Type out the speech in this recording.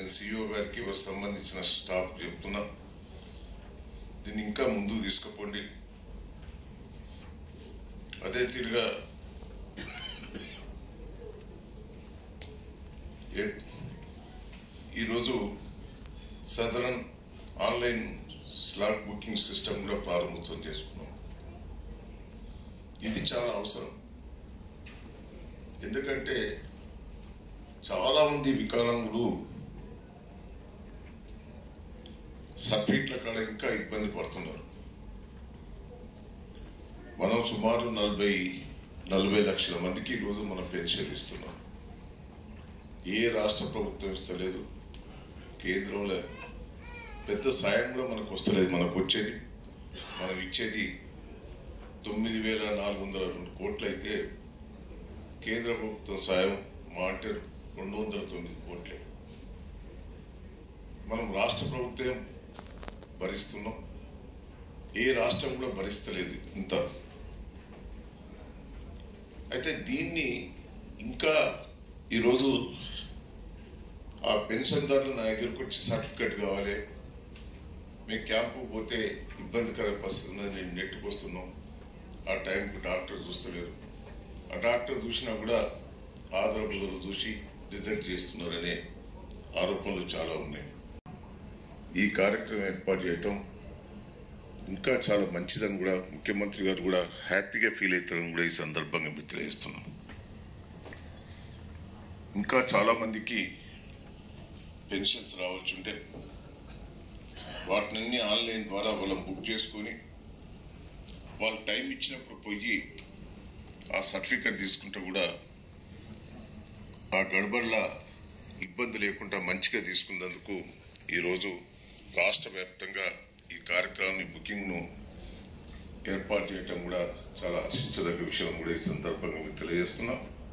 నేను సిఇఓ గారికి వారికి సంబంధించిన స్టాఫ్ చెప్తున్నా దీన్ని ఇంకా ముందుకు తీసుకుపోండి అదే తీరుగా ఏ- ఈరోజు southern online slot booking system కూడా ప్రారంభోత్సవం చేసుకున్నాం ఇది చాలా అవసరం ఎందుకంటే చాలా మంది వికలాంగులు సర్టిఫికెట్ల కాడ ఇంకా ఇబ్బంది పడుతున్నారు మనం సుమారు నలభై నలభై లక్షల మందికి ఈరోజు మనం పెన్షన్ ఇస్తున్నాం ఏ రాష్ట్ర ప్రభుత్వం ఇస్తలేదు కేంద్రంలో పెద్ద సాయం కూడా మనకు వస్తలేదు మనకు వచ్చేది మనం ఇచ్చేది తొమ్మిది వేల నాలుగు వందల రెండు కోట్లు అయితే కేంద్ర ప్రభుత్వం సాయం మా అంటే రెండు వందల తొమ్మిది కోట్లే మనం రాష్ట్ర ప్రభుత్వం భరిస్తున్నాం ఏ రాష్ట్రం కూడా భరిస్తలేదు ఇంత అయితే దీన్ని ఇంకా ఈరోజు ఆ పెన్షన్దారులు నా దగ్గరకు వచ్చి సర్టిఫికేట్ కావాలి మేము క్యాంపు పోతే ఇబ్బందికర పరిస్థితి ఉన్నది నేను నెట్టుకు వస్తున్నాం ఆ టైంకి డాక్టర్ చూస్తలేరు ఆ డాక్టర్ చూసినా కూడా ఆధార బదులు చూసి రిజెక్ట్ చేస్తున్నారనే ఆరోపణలు చాలా ఉన్నాయి ఈ కార్యక్రమం ఏర్పాటు చేయటం ఇంకా చాలా మంచిదని కూడా ముఖ్యమంత్రి గారు కూడా హ్యాపీగా ఫీల్ అవుతారని కూడా ఈ సందర్భంగా మీకు తెలియజేస్తున్నాం ఇంకా చాలా మందికి పెన్షన్స్ రావాల్సి ఉంటే వాటిని ఆన్లైన్ ద్వారా వాళ్ళని బుక్ చేసుకొని వాళ్ళు టైం ఇచ్చినప్పుడు పోయి ఆ సర్టిఫికెట్ తీసుకుంటే కూడా ఆ గడబడలా ఇబ్బంది లేకుండా మంచిగా తీసుకున్నందుకు ఈరోజు రాష్ట్ర వ్యాప్తంగా ఈ కార్యక్రమాన్ని బుకింగ్ను ఏర్పాటు చేయటం కూడా చాలా హర్షించదగ్గ విషయం కూడా ఈ సందర్భంగా మీకు తెలియజేస్తున్నాం